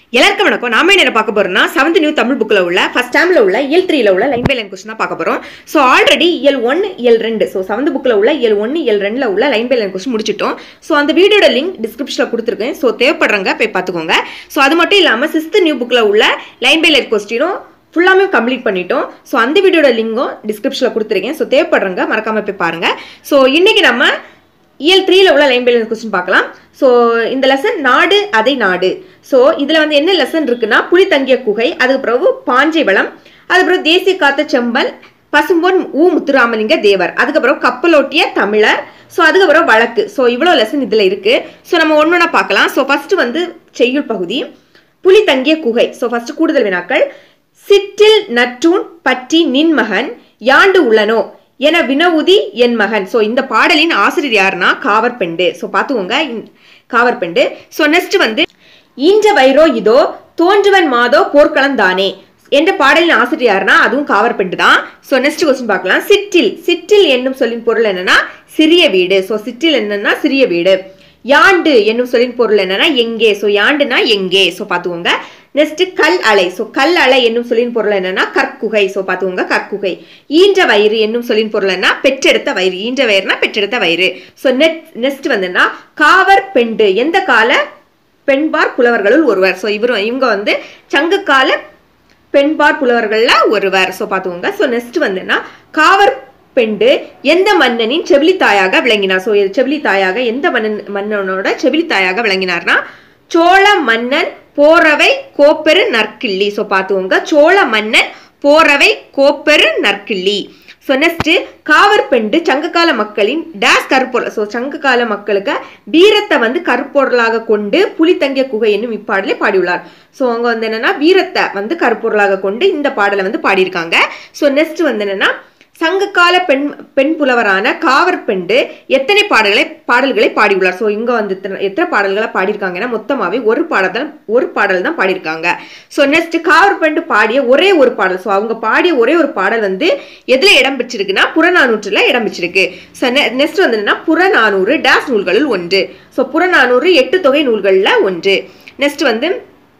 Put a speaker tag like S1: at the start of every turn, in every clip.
S1: எல்லாருக்கும் வணக்கம் நாம என்ன பார்க்க போறோம்னா செவன்த் நியூ தமிழ் புக்கில் உள்ள ஃபர்ஸ்ட் டைம்ல உள்ள இயல் த்ரீல உள்ள லைன் பை லைன் கொஸ்டின் தான் பார்க்க போறோம் ஸோ ஆல்ரெடி இயல் ஒன் இயல் ரெண்டு ஸோ செவன்த் புக்கில் உள்ள இயல் ஒன்று இயல் ரெண்டுல உள்ள லைன் பை லைன் கொஸ்டின் முடிச்சிட்டோம் ஸோ அந்த வீடியோட லிங்க் டிஸ்கிரிப்ஷனில் கொடுத்துருக்கேன் ஸோ தேவைப்படுறவங்க போய் பார்த்துக்கோங்க ஸோ அது மட்டும் இல்லாமல் சிக்ஸ்த் நியூ புக்கில் உள்ள லைன் பை லைன் கொஸ்டினும் ஃபுல்லாமே கம்ப்ளீட் பண்ணிட்டோம் ஸோ அந்த வீடியோட லிங்கும் டிஸ்கிரிப்ஷனில் கொடுத்துருக்கேன் ஸோ தேவைப்படுறவங்க மறக்காம போய் பாருங்க ஸோ இன்னைக்கு நம்ம இயல் த்ரீல உள்ள லைன் பை லைன் கொஸ்டின் பார்க்கலாம் ஸோ இந்த லெசன் நாடு அதை நாடு ஸோ இதில் வந்து என்ன லெசன் இருக்குன்னா புலி தங்கிய குகை அதுக்கு பிறகு பாஞ்சை வளம் அதுக்கப்புறம் தேசிய காத்த செம்பல் பசும்பொன் ஊ முத்துராமலிங்க தேவர் அதுக்கப்புறம் கப்பலோட்டிய தமிழர் ஸோ அதுக்கப்புறம் வழக்கு ஸோ இவ்வளோ லெசன் இதில் இருக்கு ஸோ நம்ம ஒன்று ஒன்றா பார்க்கலாம் ஸோ ஃபர்ஸ்ட் வந்து செய்யுள் பகுதி புலி தங்கிய குகை ஸோ ஃபர்ஸ்ட் கூடுதல் வினாக்கள் சிற்றில் நற்றூன் பற்றி நின் மகன் யாண்டு உள்ளனோ என வினவுதி என் மகன் ஸோ இந்த பாடலின் ஆசிரியர் யாருன்னா காவற்பெண்டு ஸோ பார்த்துக்கோங்க இந்த- காவற்பெண்டு ஸோ நெக்ஸ்ட் வந்து ஈன்ற வைரோ இதோ தோன்றுவன் மாதோ போர்க்களம் தானே என்ற பாடலின் ஆசிரியர் யாருன்னா அதுவும் காவற்பெண்டு தான் ஸோ நெக்ஸ்ட் கொஸ்டின் பார்க்கலாம் சிற்றில் சிற்றில் என்னும் சொல்லின் பொருள் என்னன்னா சிறிய வீடு ஸோ சிற்றில் என்னன்னா சிறிய வீடு யாண்டு என்னும் சொல்லின் பொருள் என்னன்னா எங்கே ஸோ யாண்டுனா எங்கே ஸோ பார்த்துக்கோங்க நெக்ஸ்ட் கல் அலை ஸோ கல் அலை என்னும் சொல்லின் பொருள் என்னன்னா கற்குகை ஸோ பார்த்துக்கோங்க கற்குகை ஈன்ற வயிறு என்னும் சொல்லின் பொருள் என்ன பெற்றெடுத்த வயிறு ஈன்ற வயிறுனா பெற்றெடுத்த வயிறு ஸோ நெட் நெக்ஸ்ட் வந்துன்னா காவர் பெண்டு எந்த கால பெண்பார் புலவர்களுள் ஒருவர் ஸோ இவர் இவங்க வந்து சங்ககால பெண்பார் புலவர்கள்ல ஒருவர் ஸோ பார்த்துக்கோங்க ஸோ நெக்ஸ்ட் வந்துன்னா காவர் பெண்டு எந்த மன்னனின் செவிலி தாயாக விளங்கினார் ஸோ செவிலி தாயாக எந்த மன்னன் மன்னனோட செவிலி தாயாக விளங்கினார்னா சோழ மன்னன் போரவை கோப்பெரு நற்கிள்ளி ஸோ பார்த்துக்கோங்க சோழ மன்னன் போரவை கோப்பெரு நற்கிள்ளி ஸோ நெக்ஸ்ட் காவற்பெண்டு சங்ககால மக்களின் டேஸ் கருப்பொருள் ஸோ சங்ககால மக்களுக்கு வீரத்தை வந்து கருப்பொருளாக கொண்டு புலித்தங்கிய குகை என்னும் இப்பாடலை பாடியுள்ளார் ஸோ அவங்க வந்து என்னன்னா வீரத்தை வந்து கருப்பொருளாக கொண்டு இந்த பாடலை வந்து பாடியிருக்காங்க ஸோ நெக்ஸ்ட் வந்து என்னன்னா சங்ககால பெண் பெண் புலவரான காவற்பெண்டு எத்தனை பாடல்களை பாடல்களை பாடியுள்ளார் ஸோ இங்க வந்து எத்தனை- எத்தனை பாடல்களை பாடியிருக்காங்கன்னா மொத்தமாவே ஒரு பாடல் தான் ஒரு பாடல் தான் பாடியிருக்காங்க ஸோ நெக்ஸ்ட் காவற்பெண்டு பாடிய ஒரே ஒரு பாடல் ஸோ அவங்க பாடிய ஒரே ஒரு பாடல் வந்து எதுல இடம் பெற்றிருக்குன்னா புறநானூற்றுல இடம் பெற்றிருக்கு ஸோ நெக்ஸ்ட் வந்து என்னன்னா புறநானூறு டேஸ் நூல்களுள் ஒன்று ஸோ புறநானூறு எட்டு தொகை நூல்கள்ல ஒன்று நெக்ஸ்ட் வந்து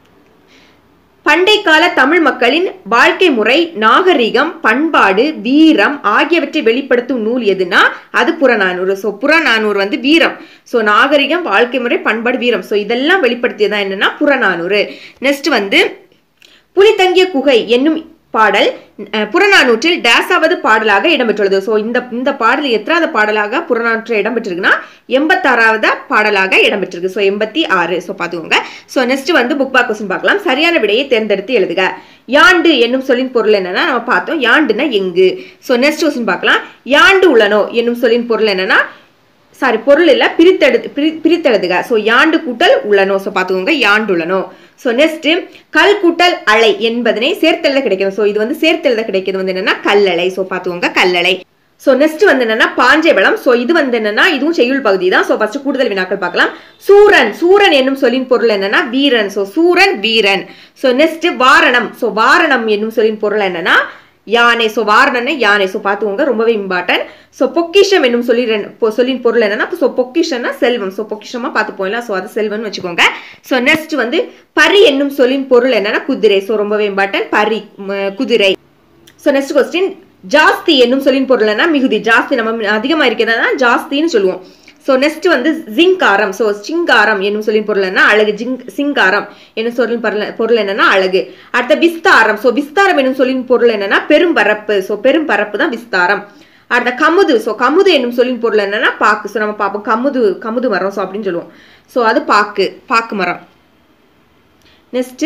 S1: பண்டை கால தமிழ் மக்களின் வாழ்க்கை முறை நாகரிகம் பண்பாடு வீரம் ஆகியவற்றை வெளிப்படுத்தும் நூல் எதுனா அது புறநானூறு ஸோ புறநானூறு வந்து வீரம் ஸோ நாகரிகம் வாழ்க்கை முறை பண்பாடு வீரம் ஸோ இதெல்லாம் வெளிப்படுத்தியதான் என்னன்னா புறநானூறு நெக்ஸ்ட் வந்து புலித்தங்கிய குகை என்னும் பாடல் அஹ், புறநானூற்றில் டேஸாவது பாடலாக இடம்பெற்றுள்ளது ஸோ இந்த இந்த பாடல் எத்தனாவது பாடலாக புறநானூற்றில் இடம்பெற்றிருக்குன்னா எண்பத்தாறாவது பாடலாக இடம்பெற்றிருக்கு ஸோ எண்பத்தி ஆறு ஸோ பார்த்துக்கோங்க ஸோ நெக்ஸ்ட் வந்து புக் பேக் கொஸ்டின் பார்க்கலாம் சரியான விடையை தேர்ந்தெடுத்து எழுதுக யாண்டு என்னும் சொல்லின் பொருள் என்னன்னா நம்ம பார்த்தோம் யாண்டுனா எங்கு ஸோ நெக்ஸ்ட் கொஸ்டின் பார்க்கலாம் யாண்டு உள்ளனோ என்னும் சொல்லின் பொருள் என்னன்னா சாரி பொருள் இல்ல பிரித்தெடு பிரி பிரித்தெழுதுக ஸோ யாண்டு கூட்டல் உள்ளனோ ஸோ பார்த்துக்கோங்க யாண்டு உள்ளனோ ஸோ நெக்ஸ்ட் கல் கூட்டல் அலை என்பதனை சேர்த்தெழுத கிடைக்கும் ஸோ இது வந்து சேர்த்தெழுத கிடைக்கிறது வந்து என்னன்னா கல்லலை ஸோ பார்த்துக்கோங்க கல்லலை ஸோ நெக்ஸ்ட் வந்து என்னன்னா பாஞ்சை பலம் ஸோ இது வந்து என்னன்னா இதுவும் செய்யுள் பகுதி தான் ஸோ ஃபர்ஸ்ட் கூடுதல் வினாக்கள் பார்க்கலாம் சூரன் சூரன் என்னும் சொல்லின் பொருள் என்னன்னா வீரன் ஸோ சூரன் வீரன் ஸோ நெக்ஸ்ட் வாரணம் ஸோ வாரணம் என்னும் சொல்லின் பொருள் என்னன்னா யானை ஸோ வாரணனை யானை ஸோ பார்த்துக்கோங்க ரொம்பவே இம்பார்ட்டன்ட் ஸோ பொக்கிஷம் என்னும் சொல்லி ரெண்டு- பொ- சொல்லின் பொருள் என்னன்னா ஸோ பொக்கிஷம்னா செல்வம் ஸோ பொக்கிஷமா பார்த்து போயிடலாம் ஸோ அது செல்வம்னு வச்சுக்கோங்க ஸோ நெக்ஸ்ட் வந்து பரி என்னும் சொல்லின் பொருள் என்னன்னா குதிரை ஸோ ரொம்பவே இம்பார்ட்டன்ட் பரி ம, குதிரை ஸோ நெக்ஸ்ட் கொஸ்டின் ஜாஸ்தி என்னும் சொல்லின் பொருள் என்ன மிகுதி ஜாஸ்தி நம்ம அதிகமா இருக்கிறதா ஜாஸ்தின்னு சொல்லுவோம் ஸோ நெக்ஸ்ட் வந்து ஜிங்காரம் ஸோ சிங்காரம் என்னும் சொல்லின் பொருள் என்ன அழகு ஜிங் சிங்காரம் என்னும் சொல்லின் பொருள் பொருள் என்னன்னா அழகு அடுத்த விஸ்தாரம் ஸோ விஸ்தாரம் என்னும் சொல்லின் பொருள் என்னன்னா பெரும்பரப்பு ஸோ பெரும்பரப்பு தான் விஸ்தாரம் அடுத்த கமுது ஸோ கமுது என்னும் சொல்லின் பொருள் என்னன்னா பாக்கு ஸோ நம்ம பார்ப்போம் கமுது கமுது மரம் ஸோ அப்படின்னு சொல்லுவோம் ஸோ அது பாக்கு பாக்கு மரம் நெக்ஸ்ட்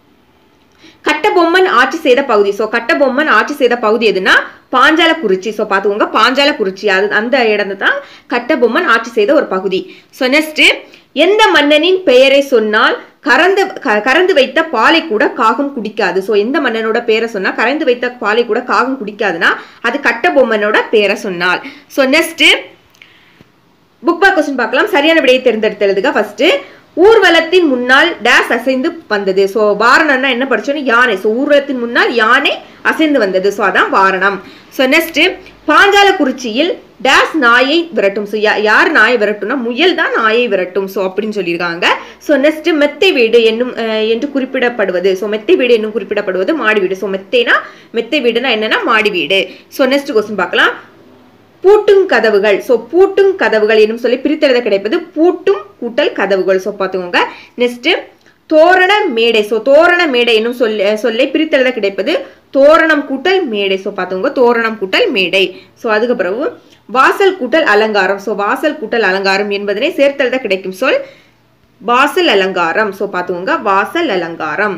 S1: கட்டபொம்மன் ஆட்சி செய்த பகுதி ஸோ கட்டபொம்மன் ஆட்சி செய்த பகுதி எதுனா பாஞ்சாலக்குறிச்சி ஸோ பார்த்துக்கோங்க பாஞ்சாலக்குறிச்சி அது அந்த இடம் தான் கட்டபொம்மன் ஆட்சி செய்த ஒரு பகுதி ஸோ நெக்ஸ்ட் எந்த மன்னனின் பெயரை சொன்னால் கறந்து க- கறந்து வைத்த பாலை கூட காகம் குடிக்காது ஸோ எந்த மன்னனோட பேரை சொன்னா கறந்து வைத்த பாலை கூட காகம் குடிக்காதுன்னா அது கட்டபொம்மனோட பேரை சொன்னால் so next book back question பார்க்கலாம் சரியான விடையை தேர்ந்தெடுத்து எழுதுக ஃபர்ஸ்ட் ஊர்வலத்தின் முன்னால் டேஸ் அசைந்து வந்தது ஸோ வாரணம்னா என்ன படிச்சோன்னு யானை ஸோ ஊர்வலத்தின் முன்னால் யானை அசைந்து வந்தது ஸோ அதான் வாரணம் ஸோ நெக்ஸ்ட் பாஞ்சாலக்குறிச்சியில் டேஸ் நாயை விரட்டும் ஸோ யார் நாயை விரட்டும்னா முயல் தான் நாயை விரட்டும் ஸோ அப்படின்னு சொல்லியிருக்காங்க ஸோ நெக்ஸ்ட் மெத்தை வீடு என்னும் அஹ், என்று குறிப்பிடப்படுவது ஸோ மெத்தை வீடு என்னும் குறிப்பிடப்படுவது மாடி வீடு ஸோ மெத்தைனா மெத்தை வீடுனா என்னன்னா மாடி வீடு ஸோ நெக்ஸ்ட் கொஸ்டின் பார்க்கலாம் பூட்டும் கதவுகள் ஸோ பூட்டும் கதவுகள் என்னும் சொல்லி பிரித்தெழுத கிடைப்பது பூட்டும் கூட்டல் கதவுகள் ஸோ பார்த்துக்கோங்க நெக்ஸ்ட் தோரண மேடை ஸோ தோரண மேடை என்னும் சொல்ல சொல்லை பிரித்தெழுத கிடைப்பது தோரணம் கூட்டல் மேடை ஸோ பார்த்துக்கோங்க தோரணம் கூட்டல் மேடை ஸோ அதுக்கு பிறகு வாசல் கூட்டல் அலங்காரம் ஸோ வாசல் கூட்டல் அலங்காரம் என்பதனை சேர்த்தெழுத கிடைக்கும் சொல் வாசல் அலங்காரம் ஸோ பார்த்துக்கோங்க வாசல் அலங்காரம்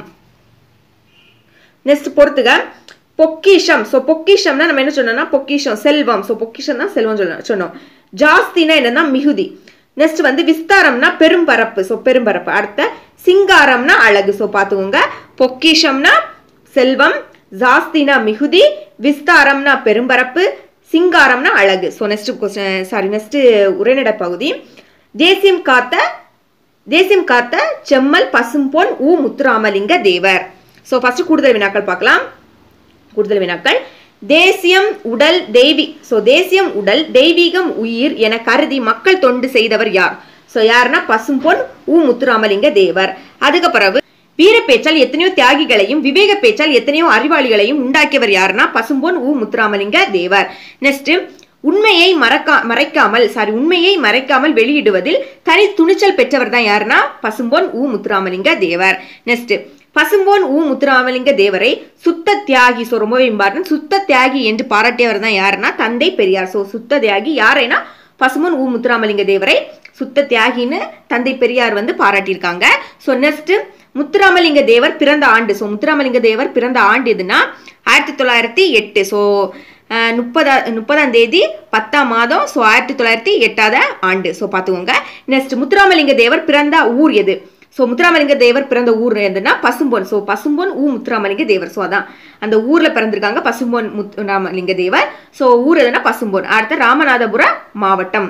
S1: நெக்ஸ்ட் பொறுத்துக பொக்கிஷம் ஸோ பொக்கிஷம்னா நம்ம என்ன சொன்னோம்னா பொக்கிஷம் செல்வம் ஸோ பொக்கிஷம் தான் செல்வம் சொல்ல சொன்னோம் ஜாஸ்தினா என்னன்னா மிகுதி நெக்ஸ்ட் வந்து விஸ்தாரம்னா பெரும்பரப்பு ஸோ பெரும்பரப்பு அடுத்த சிங்காரம்னா அழகு ஸோ பார்த்துக்கோங்க பொக்கிஷம்னா செல்வம் ஜாஸ்தினா மிகுதி விஸ்தாரம்னா பெரும்பரப்பு சிங்காரம்னா அழகு so next question sorry next உரைநடை பகுதி தேசியம் காத்த தேசியம் காத்த செம்மல் பசும்பொன் ஊ முத்துராமலிங்க தேவர் ஸோ ஃபர்ஸ்ட் கூடுதல் வினாக்கள் பார்க்கலாம் கூடுதல் வினாக்கள் தேசியம் உடல் தெய்வீ ஸோ தேசியம் உடல் தெய்வீகம் உயிர் என கருதி மக்கள் தொண்டு செய்தவர் யார் ஸோ யாருன்னா பசும்பொன் ஊ முத்துராமலிங்க தேவர் அதுக்கு பிறகு வீர பேச்சால் எத்தனையோ தியாகிகளையும் விவேக பேச்சால் எத்தனையோ அறிவாளிகளையும் உண்டாக்கியவர் யாருன்னா பசும்பொன் ஊ முத்துராமலிங்க தேவர் நெக்ஸ்ட் உண்மையை மறக்கா மறைக்காமல் சாரி உண்மையை மறைக்காமல் வெளியிடுவதில் தனி துணிச்சல் பெற்றவர் தான் யாருன்னா பசும்பொன் ஊ முத்துராமலிங்க தேவர் நெக்ஸ்ட் பசும்போன் ஊ முத்துராமலிங்க தேவரை சுத்த தியாகி ஸோ ரொம்பவே இம்பார்ட்டன்ட் சுத்த தியாகி என்று பாராட்டியவர் தான் யாருன்னா தந்தை பெரியார் ஸோ சுத்த தியாகி யாரைனா பசும்பொன் ஊ முத்துராமலிங்க தேவரை சுத்த தியாகின்னு தந்தை பெரியார் வந்து பாராட்டியிருக்காங்க ஸோ நெக்ஸ்ட் முத்துராமலிங்க தேவர் பிறந்த ஆண்டு ஸோ முத்துராமலிங்க தேவர் பிறந்த ஆண்டு எதுனா ஆயிரத்தி தொள்ளாயிரத்தி எட்டு ஸோ முப்பதா முப்பதாம் தேதி பத்தாம் மாதம் ஸோ ஆயிரத்தி தொள்ளாயிரத்தி எட்டாவது ஆண்டு ஸோ பார்த்துக்கோங்க நெக்ஸ்ட் முத்துராமலிங்க தேவர் பிறந்த ஊர் எது ஸோ முத்துராமலிங்க தேவர் பிறந்த ஊர் எதுனா பசும்பொன் ஸோ பசும்பொன் ஊ முத்துராமலிங்க தேவர் ஸோ அதான் அந்த ஊர்ல பிறந்திருக்காங்க பசும்பொன் முத்துராமலிங்க தேவர் ஸோ ஊர் எதுனா பசும்பொன் அடுத்து ராமநாதபுர மாவட்டம்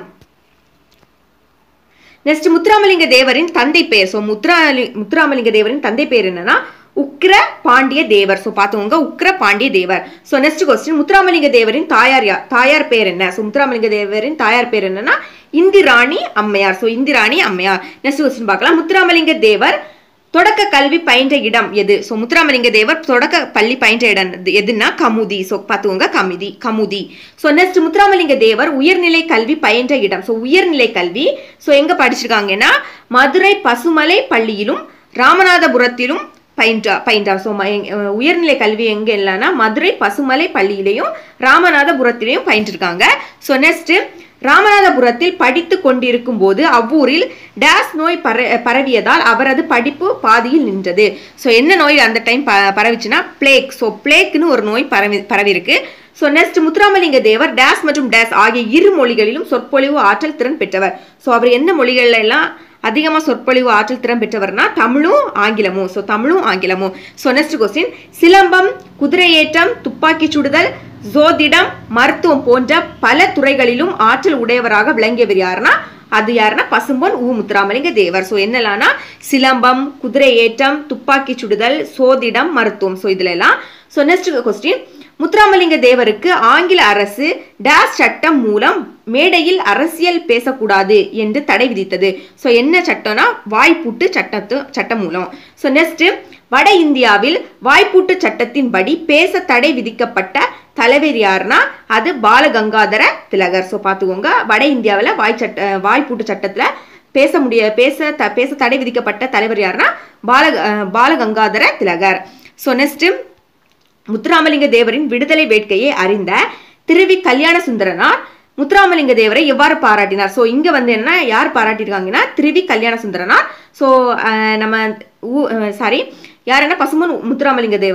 S1: நெக்ஸ்ட் முத்துராமலிங்க தேவரின் தந்தை பெயர் ஸோ முத்துராமலி முத்துராமலிங்க தேவரின் தந்தை பெயர் என்னன்னா உக்ர பாண்டிய தேவர் ஸோ பார்த்துக்கோங்க Ukkira Pandiya Thevar so next question Muthuramalinga தேவரின் தாயார் யா தாயார் பேர் என்ன ஸோ முத்துராமலிங்க தேவரின் தாயார் பேர் என்னன்னா இந்திராணி அம்மையார் ஸோ இந்திராணி அம்மையார் நெக்ஸ்ட் கொஸ்டின் பார்க்கலாம் முத்துராமலிங்க தேவர் தொடக்க கல்வி பயின்ற இடம் எது ஸோ முத்துராமலிங்க தேவர் தொடக்க பள்ளி பயின்ற இடம் எதுன்னா கமுதி ஸோ பார்த்துக்கோங்க கமுதி கமுதி ஸோ நெக்ஸ்ட் முத்துராமலிங்க தேவர் உயர்நிலை கல்வி பயின்ற இடம் ஸோ உயர்நிலை கல்வி ஸோ எங்க படிச்சிருக்காங்கன்னா மதுரை பசுமலை பள்ளியிலும் ராமநாதபுரத்திலும் பயின்றா பயின்றார் ஸோ உயர்நிலை கல்வி எங்க இல்லைன்னா மதுரை பசுமலை பள்ளியிலையும் ராமநாதபுரத்திலையும் பயின்றிருக்காங்க ஸோ நெக்ஸ்ட் ராமநாதபுரத்தில் படித்து கொண்டிருக்கும் போது அவ்வூரில் டேஸ் நோய் பர பரவியதால் அவரது படிப்பு பாதியில் நின்றது ஸோ என்ன நோய் அந்த டைம் ப பரவிச்சுன்னா பிளேக் ஸோ பிளேக்னு ஒரு நோய் பரவி பரவிருக்கு so next Muthuramalinga Thevar dash மற்றும் டேஸ் ஆகிய இரு மொழிகளிலும் சொற்பொழிவு ஆற்றல் திறன் பெற்றவர் ஸோ அவர் என்ன மொழிகள்ல எல்லாம் அதிகமாக சொற்பொழிவு ஆற்றல் திறன் பெற்றவர்னா தமிழும் ஆங்கிலமும் ஸோ தமிழும் ஆங்கிலமும் ஸோ நெக்ஸ்ட் கொஸ்டின் சிலம்பம் குதிரையேற்றம் துப்பாக்கி சுடுதல் ஜோதிடம் மருத்துவம் போன்ற பல துறைகளிலும் ஆற்றல் உடையவராக விளங்கியவர் யாருன்னா அது யாருன்னா பசும்பொன் ஊ முத்துராமலிங்க தேவர் ஸோ என்னலாம்னா சிலம்பம் குதிரை ஏற்றம் துப்பாக்கி சுடுதல் சோதிடம் மருத்துவம் ஸோ இதுல எல்லாம் ஸோ நெக்ஸ்ட் கொஸ்டின் முத்துராமலிங்க தேவருக்கு ஆங்கில அரசு டேஸ் சட்டம் மூலம் மேடையில் அரசியல் பேசக்கூடாது என்று தடை விதித்தது ஸோ என்ன சட்டம்னா வாய்ப்பூட்டு சட்டத்து சட்டம் மூலம் ஸோ நெக்ஸ்ட் வட இந்தியாவில் வாய்ப்பூட்டு சட்டத்தின்படி பேச தடை விதிக்கப்பட்ட தலைவர் யாருன்னா அது பாலகங்காதர திலகர் ஸோ பார்த்துக்கோங்க வட இந்தியாவில் வாய் சட்ட வாய்ப்பூட்டு சட்டத்தில் பேச முடிய பேச த பேச தடை விதிக்கப்பட்ட தலைவர் யாருன்னா பால பாலகங்காதர திலகர் ஸோ நெக்ஸ்ட் முத்துராமலிங்க தேவரின் விடுதலை வேட்கையை அறிந்த திருவி கல்யாண சுந்தரனார் முத்துராமலிங்க தேவரை எவ்வாறு பாராட்டினார் ஸோ இங்க வந்து என்ன யார் பாராட்டியிருக்காங்கன்னா திருவி கல்யாண சுந்தரனார் ஸோ நம்ம சாரி யார் என்ன பசுமன் முத்துராமலிங்க தேவர் தான்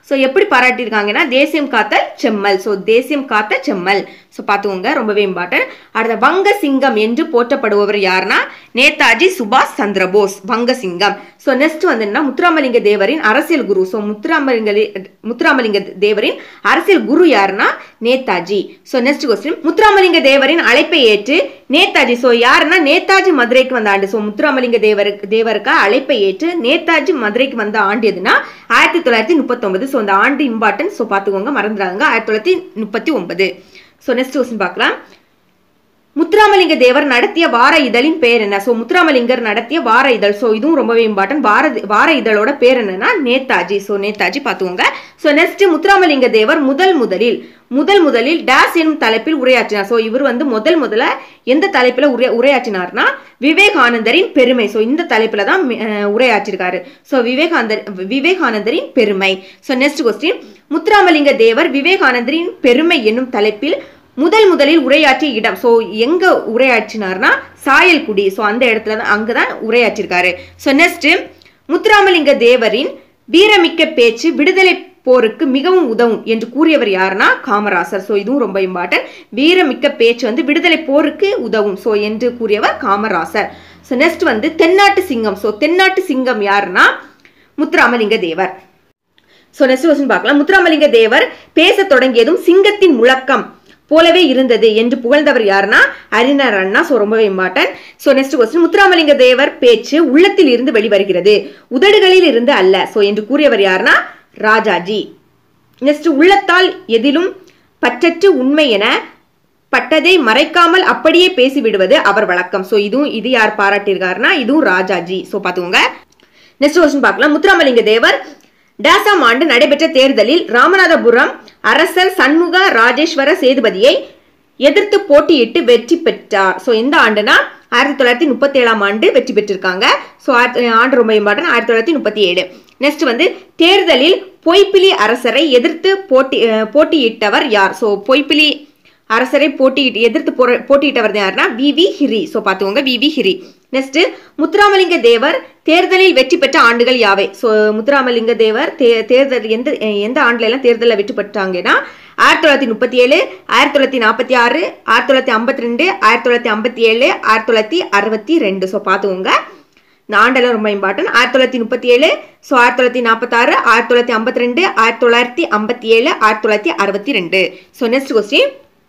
S1: ஸோ எப்படி பாராட்டியிருக்காங்கன்னா தேசியம் காத்த செம்மல் ஸோ தேசியம் காத்த செம்மல் ஸோ பார்த்துக்கோங்க ரொம்பவே இம்பார்ட்டன்ட் அடுத்த வங்க சிங்கம் என்று போற்றப்படுபவர் யாருன்னா நேதாஜி சுபாஷ் சந்திர போஸ் வங்க சிங்கம் ஸோ நெக்ஸ்ட் வந்து என்ன முத்துராமலிங்க தேவரின் அரசியல் குரு ஸோ முத்துராமலிங்க முத்துராமலிங்க தேவரின் அரசியல் குரு யாருன்னா Netaji so next question Muthuramalinga தேவரின் அழைப்பை ஏற்று நேதாஜி ஸோ யாருன்னா நேதாஜி மதுரைக்கு வந்த ஆண்டு ஸோ முத்துராமலிங்க தேவருக்கு தேவருக்கு அழைப்பை ஏற்று நேதாஜி மதுரைக்கு வந்த ஆண்டு எதுனா ஆயிரத்தி தொள்ளாயிரத்தி முப்பத்தொன்பது ஸோ அந்த ஆண்டு இம்பார்ட்டன்ட் ஸோ பார்த்துக்கோங்க மறந்துடாங்க ஆயிரத்தி தொள்ளாயிரத்தி முப்பத்தி ஒன்பது ஸோ நெக்ஸ்ட் கொஸ்டின் பார்க்கலாம் முத்துராமலிங்க தேவர் நடத்திய வார இதழின் பேர் என்ன ஸோ முத்துராமலிங்கர் நடத்திய வார இதழ் ஸோ இதுவும் ரொம்பவே இம்பார்ட்டன்ட் வார வார இதழோட பேர் என்னன்னா நேதாஜி ஸோ நேதாஜி பார்த்துக்கோங்க ஸோ நெக்ஸ்ட் முத்துராமலிங்க தேவர் முதல் முதலில் முதல் முதலில் டேஸ் எனும் தலைப்பில் உரையாற்றினார் ஸோ இவர் வந்து முதல் முதல்ல எந்த தலைப்பில் உரை உரையாற்றினார்னா விவேகானந்தரின் பெருமை ஸோ இந்த தலைப்பில் தான் அஹ், உரையாற்றிருக்காரு ஸோ விவேகானந்தர் விவேகானந்தரின் பெருமை so next question Muthuramalinga Thevar விவேகானந்தரின் பெருமை என்னும் தலைப்பில் முதல் முதலில் உரையாற்றிய இடம் ஸோ எங்க உரையாற்றினார்னா சாயல்குடி ஸோ அந்த இடத்துல தான் அங்கே தான் உரையாற்றிருக்காரு ஸோ நெக்ஸ்ட் முத்துராமலிங்க தேவரின் வீரமிக்க பேச்சு விடுதலை போருக்கு மிகவும் உதவும் என்று கூறியவர் யாருன்னா காமராசர் ஸோ இதுவும் ரொம்ப இம்பார்ட்டன்ட் வீரமிக்க பேச்சு வந்து விடுதலை போருக்கு உதவும் ஸோ என்று கூறியவர் காமராசர் ஸோ நெக்ஸ்ட் வந்து தென்னாட்டு சிங்கம் ஸோ தென்னாட்டு சிங்கம் யாருன்னா Muthuramalinga Thevar so next question பார்க்கலாம் முத்துராமலிங்க தேவர் பேசத் தொடங்கியதும் சிங்கத்தின் முழக்கம் போலவே இருந்தது என்று புகழ்ந்தவர் யாருன்னா அறிஞர் அண்ணா ஸோ ரொம்பவே important so next question Muthuramalinga Thevar பேச்சு உள்ளத்தில் இருந்து வெளிவருகிறது உதடுகளில் இருந்து அல்ல ஸோ என்று கூறியவர் யாருன்னா ராஜாஜி நெக்ஸ்ட் உள்ளத்தால் எதிலும் பற்றற்று உண்மை என பட்டதை மறைக்காமல் அப்படியே பேசிவிடுவது அவர் வழக்கம் ஸோ இதுவும் இது யார் பாராட்டியிருக்காருன்னா இதுவும் ராஜாஜி ஸோ பார்த்துக்கோங்க நெக்ஸ்ட் கொஸ்டின் பார்க்கலாம் முத்துராமலிங்க தேவர் டேசாம் ஆண்டு நடைபெற்ற தேர்தலில் ராமநாதபுரம் அரசர் சண்முக ராஜேஸ்வர சேதுபதியை எதிர்த்து போட்டியிட்டு வெற்றி பெற்றார் ஸோ இந்த ஆண்டுனா ஆயிரத்தி தொள்ளாயிரத்தி முப்பத்தி ஏழாம் ஆண்டு வெற்றி பெற்றிருக்காங்க ஸோ ஆண்டு ரொம்ப இம்பார்ட்டன் ஆயிரத்தி தொள்ளாயிரத்தி முப்பத்தி ஏழு நெக்ஸ்ட் வந்து தேர்தலில் பொய்ப்பிலி அரசரை எதிர்த்து போட்டி அஹ், போட்டியிட்டவர் யார் ஸோ பொய்ப்பிலி அரசரை போட்டியிட்டு எதிர்த்து போற- போட்டியிட்டவர் யாருன்னா வி வி ஹிரி ஸோ பார்த்துக்கோங்க V V Giri next Muthuramalinga Thevar தேர்தலில் வெற்றி பெற்ற ஆண்டுகள் யாவை ஸோ முத்துராமலிங்க தேவர் தே தேர்தல் எந்த எந்த ஆண்டுல எல்லாம் தேர்தலில் வெற்றி பெற்றாங்கன்னா ஆயிரத்தி தொள்ளாயிரத்தி முப்பத்தி ஏழு ஆயிரத்தி தொள்ளாயிரத்தி நாற்பத்தி ஆறு ஆயிரத்தி தொள்ளாயிரத்தி ஐம்பத்தி ரெண்டு ஆயிரத்தி தொள்ளாயிரத்தி ஐம்பத்தி ஏழு ஆயிரத்தி தொள்ளாயிரத்தி அறுபத்தி ரெண்டு ஸோ பார்த்துக்கோங்க இந்த ஆண்டெல்லாம் ரொம்ப இம்பார்ட்டன்ட் ஆயிரத்தி தொள்ளாயிரத்தி முப்பத்தி ஏழு ஸோ ஆயிரத்தி தொள்ளாயிரத்தி நாற்பத்தாறு ஆயிரத்தி தொள்ளாயிரத்தி ஐம்பத்தி ரெண்டு ஆயிரத்தி தொள்ளாயிரத்தி ஐம்பத்தி ஏழு ஆயிரத்தி தொள்ளாயிரத்தி அறுபத்தி ரெண்டு ஸோ நெக்ஸ்ட் கொஸ்டின்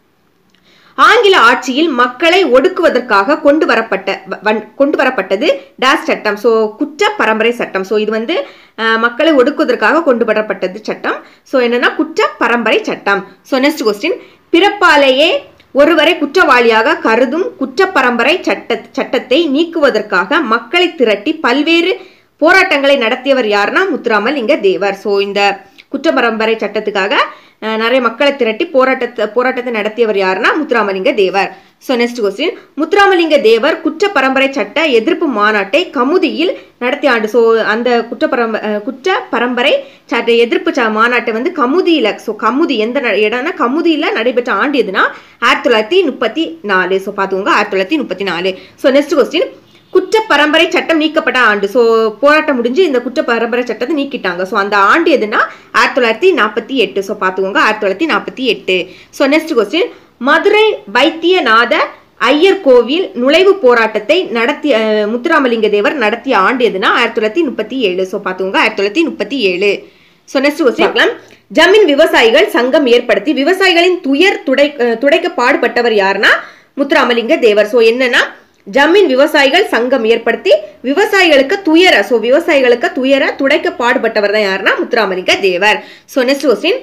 S1: ஆங்கில ஆட்சியில் மக்களை ஒடுக்குவதற்காக கொண்டு வரப்பட்ட வ- வன்- கொண்டு வரப்பட்டது டாஸ் சட்டம் ஸோ குற்ற பரம்பரை சட்டம் ஸோ இது வந்து அஹ், மக்களை ஒடுக்குவதற்காக கொண்டு வரப்பட்டது சட்டம் ஸோ என்னன்னா குற்ற பரம்பரை சட்டம் ஸோ நெக்ஸ்ட் கொஸ்டின் பிறப்பாலேயே ஒருவரை குற்றவாளியாக கருதும் குற்ற பரம்பரை சட்ட சட்டத்தை நீக்குவதற்காக மக்களை திரட்டி பல்வேறு போராட்டங்களை நடத்தியவர் யாருன்னா முத்துராமலிங்க தேவர் ஸோ இந்த குற்ற பரம்பரை சட்டத்துக்காக அஹ், நிறைய மக்களை திரட்டி போராட்டத்தை போராட்டத்தை நடத்தியவர் யாருன்னா Muthuramalinga Thevar so next question Muthuramalinga Thevar குற்ற பரம்பரை சட்ட எதிர்ப்பு மாநாட்டை கமுதியில் நடத்திய ஆண்டு ஸோ அந்த குற்ற பரம்ப அஹ், குற்ற பரம்பரை சட்ட எதிர்ப்பு ச- மாநாட்டை வந்து கமுதியில் ஸோ கமுதி எந்த ந- இடம்னா கமுதியில் நடைபெற்ற ஆண்டு எதுனா ஆயிரத்தி தொள்ளாயிரத்தி முப்பத்தி நாலு ஸோ பார்த்துக்கோங்க ஆயிரத்தி தொள்ளாயிரத்தி முப்பத்தி நாலு ஸோ நெக்ஸ்ட் கொஸ்டின் குற்ற பரம்பரை சட்டம் நீக்கப்பட்ட ஆண்டு ஸோ போராட்டம் முடிஞ்சு இந்த குற்ற பரம்பரை சட்டத்தை நீக்கிட்டாங்க ஸோ அந்த ஆண்டு எதுனா ஆயிரத்தி தொள்ளாயிரத்தி நாற்பத்தி எட்டு ஸோ பார்த்துக்கோங்க ஆயிரத்தி தொள்ளாயிரத்தி நாற்பத்தி எட்டு so next question Madurai Vaidyanatha Iyer கோவில் நுழைவு போராட்டத்தை நடத்திய அஹ், முத்துராமலிங்க தேவர் நடத்திய ஆண்டு எதுனா ஆயிரத்தி தொள்ளாயிரத்தி முப்பத்தி ஏழு ஸோ பார்த்துக்கோங்க ஆயிரத்தி தொள்ளாயிரத்தி முப்பத்தி ஏழு ஸோ நெக்ஸ்ட் கொஸ்டின் பார்க்கலாம் ஜமீன் விவசாயிகள் சங்கம் ஏற்படுத்தி விவசாயிகளின் துயர் துடை அஹ், துடைக்க பாடுபட்டவர் யாருன்னா முத்துராமலிங்க தேவர் ஸோ என்னன்னா ஜமீன் விவசாயிகள் சங்கம் ஏற்படுத்தி விவசாயிகளுக்கு துயர ஸோ விவசாயிகளுக்கு துயர துடைக்க பாடுபட்டவர் தான் யாருன்னா Muthuramalinga Thevar so next question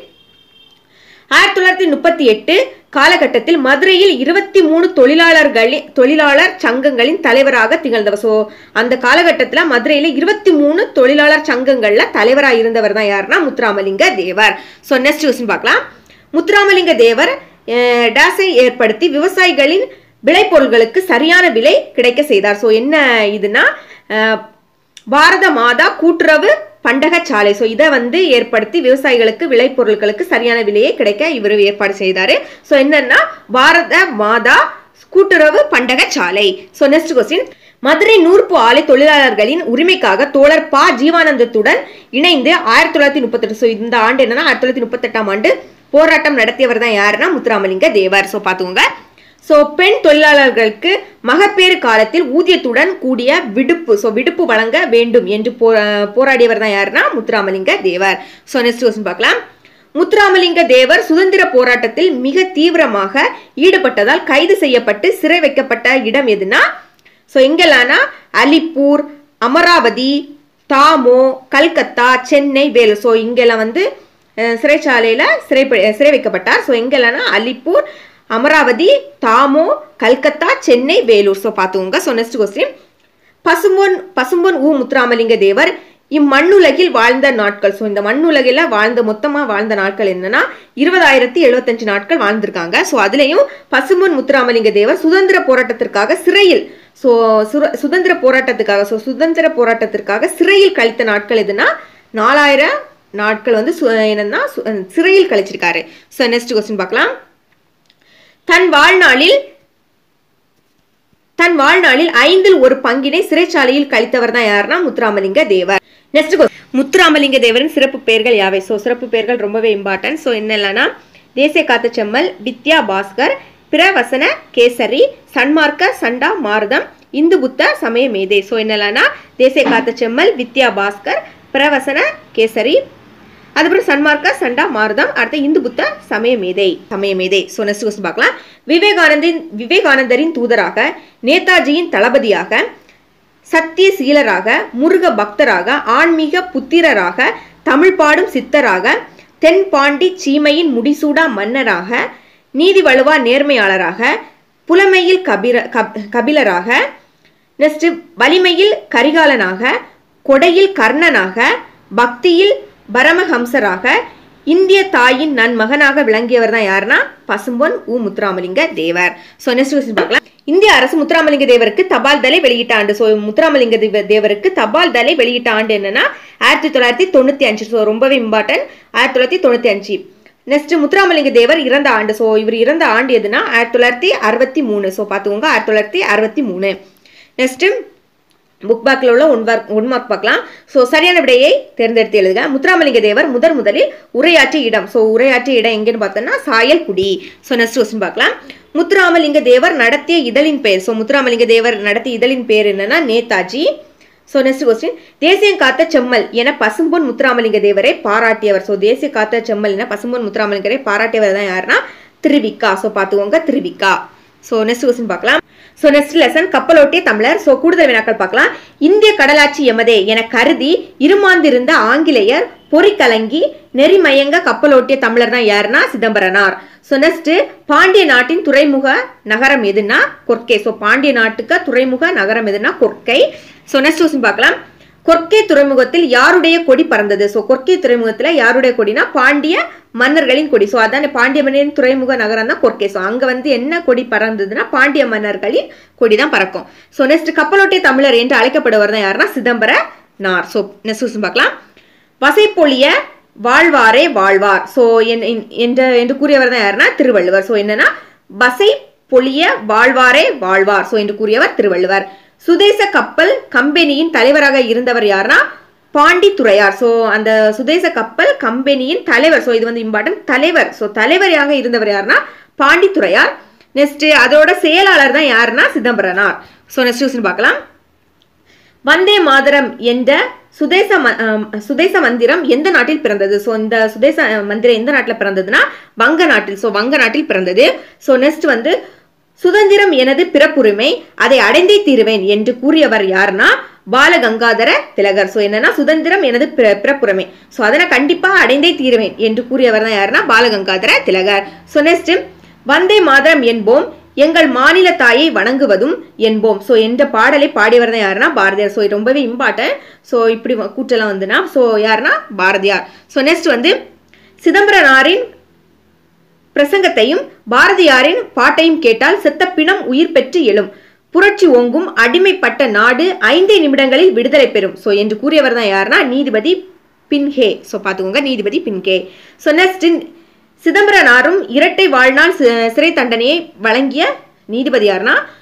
S1: ஆயிரத்தி தொள்ளாயிரத்தி முப்பத்தி எட்டு காலகட்டத்தில் மதுரையில் இருபத்தி மூணு தொழிலாளர்களின் தொழிலாளர் சங்கங்களின் தலைவராக திகழ்ந்தவர் ஸோ அந்த காலகட்டத்தில் மதுரையில் இருபத்தி மூணு தொழிலாளர் சங்கங்கள்ல தலைவராக இருந்தவர் தான் யாருன்னா Muthuramalinga Thevar so next question பார்க்கலாம் முத்துராமலிங்க தேவர் அஹ், டாஸை ஏற்படுத்தி விவசாயிகளின் விளைபொருட்களுக்கு சரியான விலை கிடைக்க செய்தார் ஸோ என்ன இதுனா அஹ், பாரத மாதா கூட்டுறவு பண்டகச்சாலை ஸோ இதை வந்து ஏற்படுத்தி விவசாயிகளுக்கு விளைபொருட்களுக்கு சரியான விலையே கிடைக்க இவர் ஏற்பாடு செய்தார் ஸோ என்னன்னா பாரத மாதா கூட்டுறவு பண்டகச்சாலை ஸோ நெக்ஸ்ட் கொஸ்டின் மதுரை நூற்பு ஆலை தொழிலாளர்களின் உரிமைக்காக தோழர் ப ஜீவானந்தத்துடன் இணைந்து ஆயிரத்தி தொள்ளாயிரத்தி முப்பத்தெட்டு ஸோ இந்த ஆண்டு என்னன்னா ஆயிரத்தி தொள்ளாயிரத்தி முப்பத்தெட்டாம் ஆண்டு போராட்டம் நடத்தியவர் தான் யாருன்னா முத்துராமலிங்க தேவர் ஸோ பார்த்துக்கோங்க ஸோ பெண் தொழிலாளர்களுக்கு மகப்பேறு காலத்தில் ஊதியத்துடன் கூடிய விடுப்பு ஸோ விடுப்பு வழங்க வேண்டும் என்று போ போராடியவர் தான் யாருன்னா Muthuramalinga Thevar so next question பார்க்கலாம் முத்துராமலிங்க தேவர் சுதந்திர போராட்டத்தில் மிக தீவிரமாக ஈடுபட்டதால் கைது செய்யப்பட்டு சிறை வைக்கப்பட்ட இடம் எதுனா ஸோ எங்கெல்லாம்னா அலிப்பூர் அமராவதி தாமோ கல்கத்தா சென்னை வேலூர் ஸோ இங்கெல்லாம் வந்து அஹ், சிறைச்சாலையில் சிறை சிறை வைக்கப்பட்டார் ஸோ எங்கெல்லாம்னா அலிப்பூர் அமராவதி தாமோ கல்கத்தா சென்னை வேலூர் ஸோ பார்த்துக்கோங்க so next question Pasumpon Pasumpon ஊ முத்துராமலிங்க தேவர் இம்மண்ணுலகில் வாழ்ந்த நாட்கள் ஸோ இந்த மண்ணுலகில் வாழ்ந்த மொத்தமாக வாழ்ந்த நாட்கள் என்னன்னா இருபதாயிரத்தி எழுபத்தஞ்சு நாட்கள் வாழ்ந்திருக்காங்க ஸோ அதுலேயும் பசும்பொன் முத்துராமலிங்க தேவர் சுதந்திர போராட்டத்திற்காக சிறையில் ஸோ சுதந்திர போராட்டத்துக்காக ஸோ சுதந்திர போராட்டத்திற்காக சிறையில் கழித்த நாட்கள் எதுனா நாலாயிரம் நாட்கள் வந்து சு- என்னன்னா சு- சிறையில் கழிச்சிருக்காரு ஸோ நெக்ஸ்ட் கொஸ்டின் பார்க்கலாம் தன் வாழ்நாளில் தன் வாழ்நாளில் ஐந்தில் ஒரு பங்கினை சிறைச்சாலையில் கழித்தவர் தான் யாருன்னா முத்துராமலிங்க தேவர் நெக்ஸ்ட் முத்துராமலிங்க தேவரின் சிறப்பு பெயர்கள் யாவை ஸோ சிறப்பு பெயர்கள் ரொம்பவே இம்பார்ட்டன்ட் ஸோ என்னெல்லாம்னா தேசிய காத்த செம்மல் வித்யா பாஸ்கர் பிரவசன கேசரி சன்மார்க்க சண்டா மாருதம் இந்து புத்த சமய மேதை ஸோ என்னெல்லாம்னா தேசிய காத்த செம்மல் வித்யா பாஸ்கர் பிரவசன கேசரி அதுக்கப்புறம் சன்மார்க்க சண்டா மாருதம் அடுத்து இந்து புத்த சமய மேதை சமய மேதை ஸோ நெக்ஸ்ட் கொஸ்டின் பார்க்கலாம் விவேகானந்தின் விவேகானந்தரின் தூதராக நேதாஜியின் தளபதியாக சத்திய சீலராக முருக பக்தராக ஆன்மீக புத்திரராக தமிழ் பாடும் சித்தராக தென்பாண்டி சீமையின் முடிசூடா மன்னராக நீதி வலுவா நேர்மையாளராக புலமையில் கபிர கப் கபிலராக நெக்ஸ்ட் வலிமையில் கரிகாலனாக கொடையில் கர்ணனாக பக்தியில் பரமஹம்சராக இந்திய தாயின் நன்மகனாக விளங்கியவர் தான் யாருன்னா பசும்பொன் உ Muthuramalinga Thevar so next question பார்க்கலாம் இந்திய அரசு முத்துராமலிங்க தேவருக்கு தபால் தலை வெளியிட்ட ஆண்டு ஸோ முத்துராமலிங்க தேவ- தேவருக்கு தபால் தலை வெளியிட்ட ஆண்டு என்னன்னா ஆயிரத்தி தொள்ளாயிரத்தி தொண்ணூற்றி அஞ்சு ஸோ ரொம்பவே இம்பார்ட்டன்ட் ஆயிரத்தி தொள்ளாயிரத்தி தொண்ணூற்றி அஞ்சு நெக்ஸ்ட் முத்துராமலிங்க தேவர் இறந்த ஆண்டு ஸோ இவர் இறந்த ஆண்டு எதுனா ஆயிரத்தி தொள்ளாயிரத்தி அறுபத்தி மூணு ஸோ பார்த்துக்கோங்க ஆயிரத்தி தொள்ளாயிரத்தி அறுபத்தி மூணு நெக்ஸ்ட் புக் பேக்கில் உள்ள ஒன் மார்க் ஒன் மார்க் பார்க்கலாம் ஸோ சரியான விடையை தேர்ந்தெடுத்து எழுதுக முத்துராமலிங்க தேவர் முதன் முதலில் உரையாற்றிய இடம் ஸோ உரையாற்றிய இடம் எங்கன்னு பார்த்தோம்னா சாயல்குடி ஸோ நெக்ஸ்ட் கொஸ்டின் பார்க்கலாம் முத்துராமலிங்க தேவர் நடத்திய இதழின் பெயர் ஸோ முத்துராமலிங்க தேவர் நடத்திய இதழின் பெயர் என்னன்னா நேதாஜி ஸோ நெக்ஸ்ட் கொஸ்டின் தேசியம் காத்த செம்மல் என பசும்பொன் முத்துராமலிங்க தேவரை பாராட்டியவர் ஸோ தேசிய காத்த செம்மல் என பசும்பொன் முத்துராமலிங்கரை பாராட்டியவர் தான் யாருன்னா திருவிக்கா ஸோ பார்த்துக்கோங்க திருவிக்கா ஸோ நெக்ஸ்ட் கொஸ்டின் பார்க்கலாம் ஸோ நெக்ஸ்ட் லெசன் கப்பலோட்டிய தமிழர் ஸோ கூடுதல் வினாக்கள் பார்க்கலாம் இந்திய கடலாட்சி எமதே என கருதி இருமாந்திருந்த ஆங்கிலேயர் பொறிக்கலங்கி நெறிமயங்க கப்பலோட்டிய தமிழர் தான் யாருன்னா சிதம்பரனார் ஸோ நெக்ஸ்ட் பாண்டிய நாட்டின் துறைமுக நகரம் எதுனா கொர்க்கை ஸோ பாண்டிய நாட்டுக்கு துறைமுக நகரம் எதுனா கொர்க்கை ஸோ நெக்ஸ்ட் கொஸ்டின் பார்க்கலாம் கொர்க்கை துறைமுகத்தில் யாருடைய கொடி பறந்தது ஸோ கொர்க்கை துறைமுகத்தில் யாருடைய கொடினா பாண்டிய மன்னர்களின் கொடி ஸோ அதான் பாண்டிய மன்னரின் துறைமுக நகரம் தான் கொர்க்கை ஸோ அங்கே வந்து என்ன கொடி பறந்ததுன்னா பாண்டிய மன்னர்களின் கொடி தான் பறக்கும் ஸோ நெக்ஸ்ட் கப்பலோட்டிய தமிழர் என்று அழைக்கப்படுவர் தான் யாருன்னா சிதம்பர நார் ஸோ நெக்ஸ்ட் கொஸ்டின் பார்க்கலாம் வசைப்பொழிய வாழ்வாரே வாழ்வார் ஸோ என்ற என்று கூறியவர் தான் யாருன்னா திருவள்ளுவர் ஸோ என்னன்னா வசை பொழிய வாழ்வாரே வாழ்வார் ஸோ என்று கூறியவர் திருவள்ளுவர் சுதேச கப்பல் கம்பெனியின் தலைவராக இருந்தவர் யாருன்னா பாண்டித்துறையார் ஸோ அந்த சுதேச கப்பல் கம்பெனியின் தலைவர் ஸோ இது வந்து இம்பார்ட்டன்ட் தலைவர் ஸோ தலைவராக இருந்தவர் யாருன்னா பாண்டித்துறையார் நெக்ஸ்ட் அதோட செயலாளர் தான் யாருன்னா சிதம்பரனார் ஸோ நெக்ஸ்ட் கொஸ்டின் பார்க்கலாம் வந்தே மாதரம் என்ற சுதேச ம- அம், சுதேச மந்திரம் எந்த நாட்டில் பிறந்தது ஸோ இந்த சுதேச அஹ், மந்திரம் எந்த நாட்டில் பிறந்ததுன்னா வங்க நாட்டில் ஸோ வங்க நாட்டில் பிறந்தது ஸோ நெக்ஸ்ட் வந்து சுதந்திரம் எனது பிறப்புரிமை அதை அடைந்தே தீருவேன் என்று கூறியவர் யாருன்னா பாலகங்காதர திலகர் ஸோ என்னன்னா சுதந்திரம் எனது பிற- பிறப்புரிமை ஸோ அதை நான் கண்டிப்பாக அடைந்தே தீருவேன் என்று கூறியவர் தான் யாருன்னா பாலகங்காதர திலகர் ஸோ நெக்ஸ்ட் வந்தே மாதரம் என்போம் எங்கள் மாநில தாயை வணங்குவதும் என்போம் ஸோ என்ற பாடலை பாடியவர் தான் யாருன்னா பாரதியார் ஸோ இது ரொம்பவே இம்பார்ட்டன்ட் ஸோ இப்படி வ- கூற்றெல்லாம் வந்துன்னா ஸோ யாருன்னா பாரதியார் ஸோ நெக்ஸ்ட் வந்து சிதம்பரனாரின் பிரசங்கத்தையும் பாரதியாரின் பாட்டையும் கேட்டால் செத்த பிணம் உயிர் பெற்று எழும் புரட்சி ஓங்கும் அடிமைப்பட்ட நாடு ஐந்தே நிமிடங்களில் விடுதலை பெறும் ஸோ என்று கூறியவர் தான் யாருன்னா நீதிபதி பின்ஹே ஸோ பார்த்துக்கோங்க நீதிபதி பின்கே ஸோ நெக்ஸ்ட் சிதம்பரனாரும் இரட்டை வாழ்நாள் சி- சிறை தண்டனையை வழங்கிய நீதிபதி யாருன்னா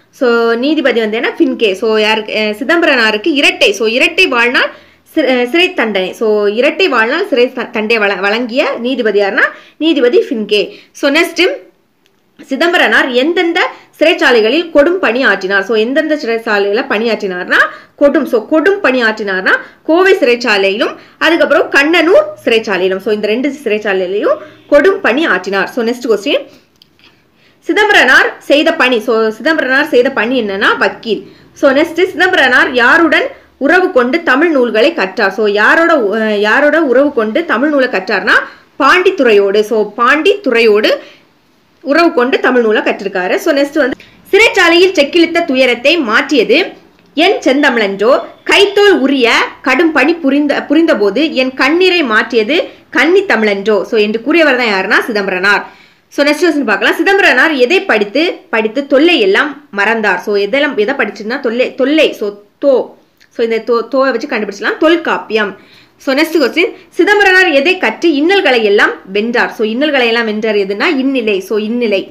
S1: ஸோ நீதிபதி வந்து என்ன ஃபின்கே ஸோ யாருக்கு அஹ் சிதம்பரனாருக்கு இரட்டை ஸோ இரட்டை வாழ்நாள் சி- அஹ் சிறை தண்டனை ஸோ இரட்டை வாழ்நாள் சிறை த- தண்டனை வழ- வழங்கிய நீதிபதி யாருன்னா நீதிபதி ஃபின்கே ஸோ நெக்ஸ்ட் சிதம்பரனார் எந்தெந்த சிறைச்சாலைகளில் கொடும் பணி ஆற்றினார் ஸோ எந்தெந்த சிறைச்சாலையில பணியாற்றினார்னா கொடும் ஸோ கொடும் பணி ஆற்றினார்னா கோவை சிறைச்சாலையிலும் அதுக்கப்புறம் கண்ணனூர் சிறைச்சாலையிலும் ஸோ இந்த ரெண்டு சிறைச்சாலையிலையும் கொடும் பணி ஆற்றினார் ஸோ நெக்ஸ்ட் கொஸ்டின் சிதம்பரனார் செய்த பணி ஸோ சிதம்பரனார் செய்த பணி என்னன்னா வக்கீல் ஸோ நெக்ஸ்ட் சிதம்பரனார் யாருடன் உறவு கொண்டு தமிழ் நூல்களை கற்றார் ஸோ யாரோட அஹ், யாரோட உறவு கொண்டு தமிழ் நூலை கற்றார்னா பாண்டித்துறையோடு ஸோ பாண்டித்துறையோடு உறவு கொண்டு தமிழ் நூலை கற்றிருக்காரு ஸோ நெக்ஸ்ட் வந்து சிறைச்சாலையில் செக்கிழித்த துயரத்தை மாற்றியது என் செந்தமிழன்றோ கைத்தோல் உரிய கடும் பணி புரிந்த புரிந்தபோது என் கண்ணீரை மாற்றியது கன்னி தமிழன்றோ ஸோ என்று கூறியவர் தான் யாருன்னா சிதம்பரனார் ஸோ நெக்ஸ்ட் கொஸ்டின் பார்க்கலாம் சிதம்பரனார் எதை படித்து படித்து தொல்லை எல்லாம் மறந்தார் ஸோ எதெல்லாம் எதை படிச்சுன்னா தொல்லை தொல்லை ஸோ தோ ஸோ இந்த தோ தோவை வச்சு கண்டுபிடிச்சலாம் Tolkappiyam so next question Chidambaranar எதை கற்று இன்னல்களை எல்லாம் வென்றார் ஸோ இன்னல்களை எல்லாம் வென்றார் எதுனா இந்நிலை ஸோ இந்நிலை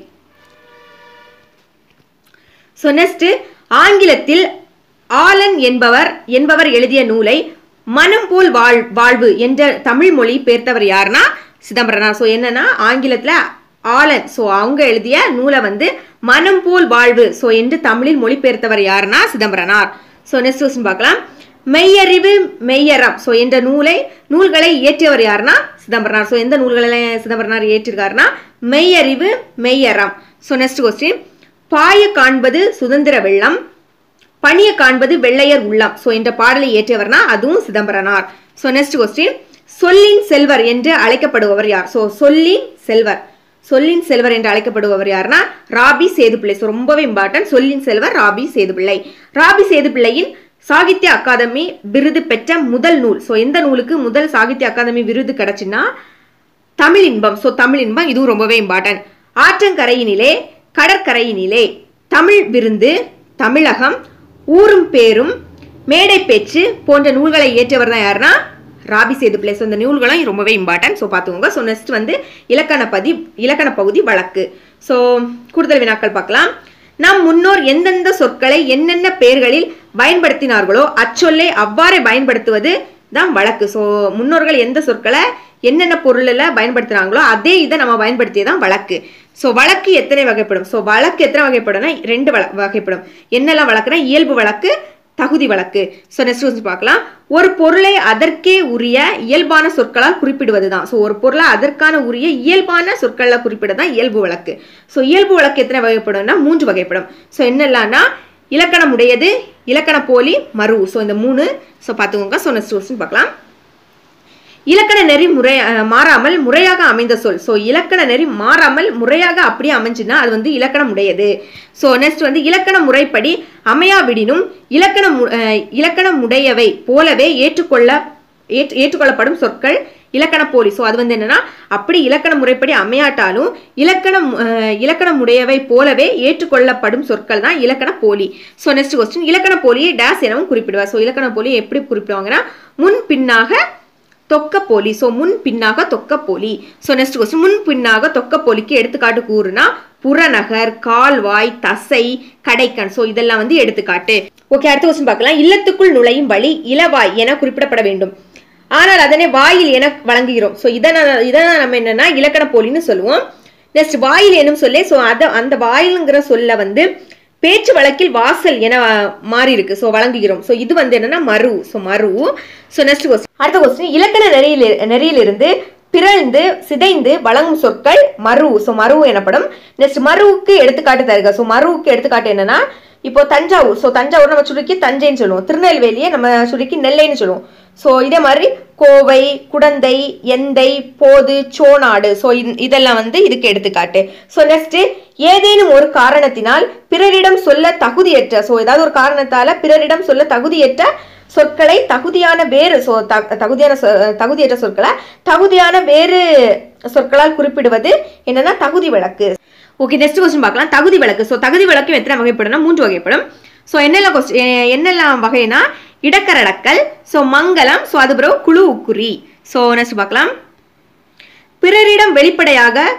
S1: ஸோ நெக்ஸ்ட் ஆங்கிலத்தில் ஆலன் என்பவர் என்பவர் எழுதிய நூலை மனம் போல் வாழ் வாழ்வு என்ற தமிழ் மொழி பெயர்த்தவர் யாருன்னா சிதம்பரனார் ஸோ என்னன்னா ஆங்கிலத்தில் ஆலன் ஸோ அவங்க எழுதிய நூலை வந்து மனம் போல் வாழ்வு ஸோ என்று தமிழில் மொழிபெயர்த்தவர் யாருன்னா சிதம்பரனார் ஸோ நெக்ஸ்ட் கொஸ்டின் பார்க்கலாம் மெய்யறிவு மெய்யறம் ஸோ என்ற நூலை நூல்களை இயற்றியவர் யாருன்னா சிதம்பரனார் ஸோ எந்த நூல்களை சிதம்பரனார் இயற்றிருக்காருன்னா Meyyarivu Meyyaram so next question பாய காண்பது சுதந்திர வெள்ளம் பணிய காண்பது வெள்ளையர் உள்ளம் ஸோ என்ற பாடலை இயற்றியவர்னா அதுவும் சிதம்பரனார் ஸோ நெக்ஸ்ட் கொஸ்டின் சொல்லின் செல்வர் என்று அழைக்கப்படுபவர் யார் ஸோ சொல்லின் செல்வர் சொல்லின் செல்வர் என்று அழைக்கப்படுபவர் யாருன்னா ராபி சேதுப்பிள்ளை ஸோ ரொம்பவே இம்பார்ட்டன்ட் சொல்லின் செல்வர் ராபி சேதுப்பிள்ளை ராபி சேதுப்பிள்ளையின் சாகித்ய அகாதமி விருது பெற்ற முதல் நூல் ஸோ எந்த நூலுக்கு முதல் சாகித்ய அகாதமி விருது கிடைச்சுன்னா தமிழ் இன்பம் ஸோ தமிழ் இன்பம் இதுவும் ரொம்பவே இம்பார்ட்டன்ட் ஆற்றங்கரையினிலே கடற்கரையினிலே தமிழ் விருந்து தமிழகம் ஊரும் பேரும் மேடை பேச்சு போன்ற நூல்களை இயற்றியவர் தான் யாருன்னா ராபி சேதுப்பிள்ளை ஸோ இந்த நூல்களும் ரொம்பவே இம்பார்ட்டன்ட் ஸோ பார்த்துக்கோங்க ஸோ நெக்ஸ்ட் வந்து இலக்கண பதி இலக்கண பகுதி வழக்கு ஸோ கூடுதல் வினாக்கள் பார்க்கலாம் நம் முன்னோர் எந்தெந்த சொற்களை என்னென்ன பெயர்களில் பயன்படுத்தினார்களோ அச்சொல்லை அவ்வாறே பயன்படுத்துவது தான் வழக்கு ஸோ முன்னோர்கள் எந்த சொற்களை என்னென்ன பொருளில் பயன்படுத்துகிறாங்களோ அதே இதை நம்ம பயன்படுத்தியே தான் வழக்கு ஸோ வழக்கு எத்தனை வகைப்படும் ஸோ வழக்கு எத்தனை வகைப்படும்னா ரெண்டு வழ வகைப்படும் என்னெல்லாம் வழக்குனா இயல்பு வழக்கு தகுதி வழக்கு ஸோ நெக்ஸ்ட் வந்து பார்க்கலாம் ஒரு பொருளை அதற்கே உரிய இயல்பான சொற்களால் குறிப்பிடுவது தான் ஸோ ஒரு பொருளை அதற்கான உரிய இயல்பான சொற்களில் குறிப்பிடுறது தான் இயல்பு வழக்கு ஸோ இயல்பு வழக்கு எத்தனை வகைப்படும்னா மூன்று வகைப்படும் ஸோ என்னெல்லாம்னா இலக்கணம் உடையது இலக்கண போலி மறு ஸோ இந்த மூணு ஸோ பார்த்துக்கோங்க ஸோ நெக்ஸ்ட் கொஸ்டின் பார்க்கலாம் இலக்கண நெறி முறை அஹ், மாறாமல் முறையாக அமைந்த சொல் ஸோ இலக்கண நெறி மாறாமல் முறையாக அப்படியே அமைஞ்சுன்னா அது வந்து இலக்கணம் உடையது ஸோ நெக்ஸ்ட் வந்து இலக்கண முறைப்படி அமையாவிடினும் இலக்கணம் மு- அஹ், இலக்கணம் உடையவை போலவே ஏற்றுக்கொள்ள ஏற்று ஏற்றுக்கொள்ளப்படும் சொற்கள் இலக்கண போலி ஸோ அது வந்து என்னன்னா அப்படி இலக்கண முறைப்படி அமையாட்டாலும் இலக்கணம் அஹ், இலக்கணம் உடையவை போலவே ஏற்றுக்கொள்ளப்படும் சொற்கள் தான் இலக்கண போலி ஸோ நெக்ஸ்ட் கொஸ்டின் இலக்கண போலியை டேஸ் எனவும் குறிப்பிடுவார் ஸோ இலக்கண போலியை எப்படி குறிப்பிடுவாங்கன்னா முன் பின்னாக தொக்க போலி ஸோ முன் பின்னாக தொக்க போலி ஸோ நெக்ஸ்ட் கொஸ்டின் முன் பின்னாக தொக்க போலிக்கு எடுத்துக்காட்டு கூறுனா புறநகர் கால்வாய் தசை கடைக்கண் ஸோ இதெல்லாம் வந்து எடுத்துக்காட்டு ஓகே அடுத்த கொஸ்டின் பார்க்கலாம் இல்லத்துக்குள் நுழையும் வழி இலவாய் என குறிப்பிடப்பட வேண்டும் ஆனால் அதனை வாயில் என வழங்குகிறோம் ஸோ இதனால் இதனால் நம்ம என்னன்னா இலக்கண போலின்னு சொல்லுவோம் நெக்ஸ்ட் வாயில் என்னும் சொல்லே ஸோ அத அந்த வாயிலுங்கிற சொல்ல வந்து பேச்சு வழக்கில் வாசல் என மாறி இருக்கு ஸோ வழங்குகிறோம் ஸோ இது வந்து என்னன்னா மறு ஸோ மறு ஸோ நெக்ஸ்ட் கொஸ்டின் அடுத்த கொஸ்டின் இலக்கண நெறியில் நெறியிலிருந்து பிறழ்ந்து சிதைந்து வழங்கும் சொற்கள் மறு ஸோ மறு எனப்படும் நெக்ஸ்ட் மறுவுக்கு எடுத்துக்காட்டு தருக ஸோ மறுவுக்கு எடுத்துக்காட்டு என்னன்னா இப்போ தஞ்சாவூர் ஸோ தஞ்சாவூர் நம்ம சுருக்கி தஞ்சைன்னு சொல்லுவோம் திருநெல்வேலியை நம்ம சுருக்கி நெல்லைன்னு சொல்லுவோம் ஸோ இதே மாதிரி கோவை குடந்தை எந்தை போது சோநாடு ஸோ இதெல்லாம் வந்து இதுக்கு எடுத்துக்காட்டு ஸோ நெக்ஸ்ட் ஏதேனும் ஒரு காரணத்தினால் பிறரிடம் சொல்ல தகுதியற்ற ஸோ ஏதாவது ஒரு காரணத்தால பிறரிடம் சொல்ல தகுதியற்ற சொற்களை தகுதியான வேறு சொ த- தகுதியான சொ- தகுதியற்ற சொற்களை தகுதியான வேறு சொற்களால் குறிப்பிடுவது என்னன்னா தகுதி வழக்கு ஓகே நெக்ஸ்ட் கொஸ்டின் பார்க்கலாம் தகுதி வழக்கு ஸோ தகுதி வழக்கு எத்தனை வகைப்படும்னா மூன்று வகைப்படும் ஸோ என்னெல்லாம் கொஸ்டின் என்னெல்லாம் வகைனா இடக்கரடக்கல் ஸோ மங்களம் ஸோ அது பிறகு குழு உக்குறி ஸோ நெக்ஸ்ட் பார்க்கலாம் பிறரிடம் வெளிப்படையாக